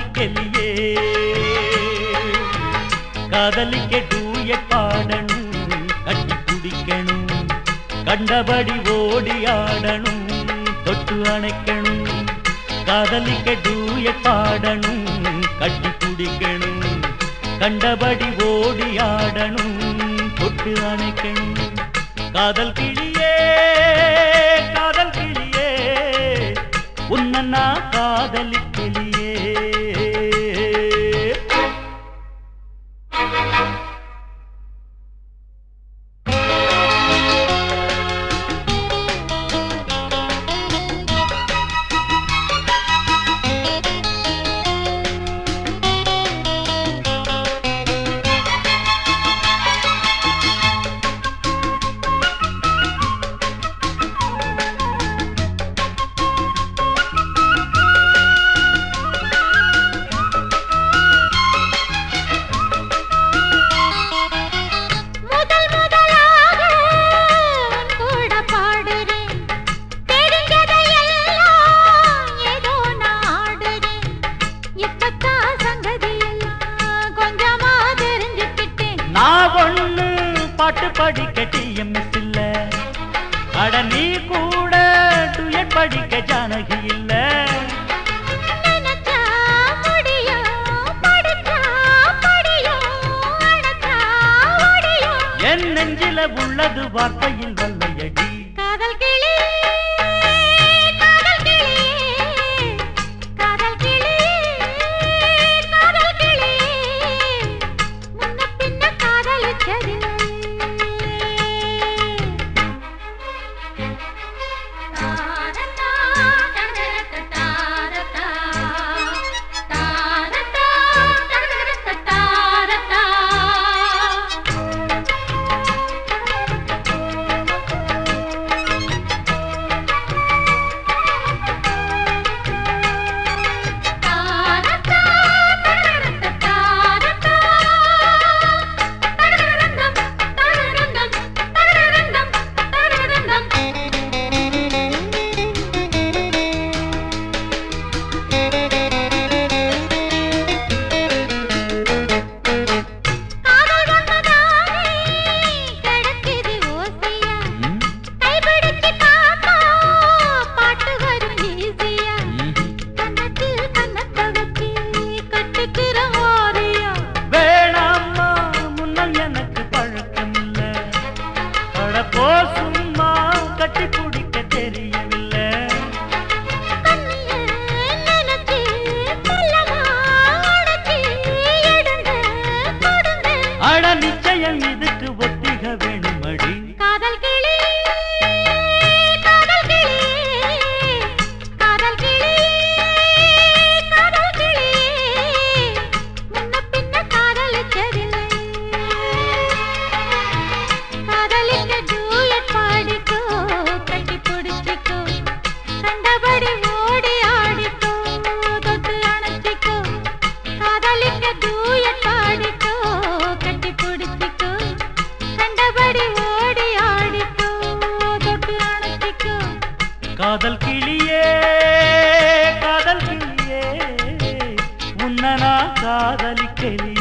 காதலிக்கலியே காதலிக்க டூய பாடணும் கட்டி குடிக்கணும் கண்டபடி ஓடி ஆடணும் தொட்டு அணைக்கணும் காதலிக்க டூய பாடணும் கட்டி குடிக்கணும் கண்டபடி ஓடி ஆடணும் தொட்டு அணைக்கணும் காதல் கிளியே காதல் கிளியே உன்ன நான் காதலிக்கலியே முதல் முதலாக உன் கூட பாடுறேன் தெரிஞ்சதையெல்லாம் ஏதோ நான் ஆடுறேன் இப்பத்தான் சங்கதி எல்லாம் கொஞ்சமா தெரிஞ்சுக்கிட்டேன் நான் ஒண்ணு பாட்டு படிக்க டிஎம்எஸ் இல்ல அட நீ கூட டுயட் படிக்க ஜானகி இல்ல நினைச்சா முடியும் படிச்சா படியும் அணைச்சா ஒடியும் என் நெஞ்சில உள்ளது வார்த்தையில் வல்லையடி காதல் கிளி காதல் கிளி காதல் கிளி காதல் கிளி முன்ன பின்ன காதலிச்சதில்லை தாரதா தரதரதா தாரதா தரதரதா தாரதா தாரதா தரதரதா தாரதா தரதரதம் தரதரதம் தரதரதம் தரதரதம் காதல் வந்ததானே கிடைக்குது ஓசையா ம், கைபிடிச்சு காத்தா பாட்டு வரும் ஈஸியா ம். கன்னத்தில் கன்னத்தை வச்சு கட்டிக்கிற ஓரியா வேணாம்மா முன்னம் எனக்கு பழக்கம் இல்ல அட போ சும்மா கட்டி பிடிக்க தெரியவில்லை கண்ணிய நினைச்சு மெல்லமா அணைச்சு எடுங்க கொடுங்க அட நிச்சயம் இதுக்கு ஒத்திக வேணுமடி காதல் கிளி காதல் கிளி காதல் கிளி காதல் கிளி முன்ன பின்ன காதலிச்சதில்லை காதலிக்க டூயட் பாடிக்கோ கட்டி பிடிச்சிக்கோ கண்டபடி ஓடி ஆடிக்கோ தொட்டு அணைச்சிக்கோ காதலிக்க டூயட் பாடிக்கோ கட்டி பிடிச்சிக்கோ கண்டபடி ஓடி ஆடிக்கோ தொட்டு அணைச்சிக்கோ காதல் கிளியே காதல் கிளியே உன்ன நான் காதலிக்கலியே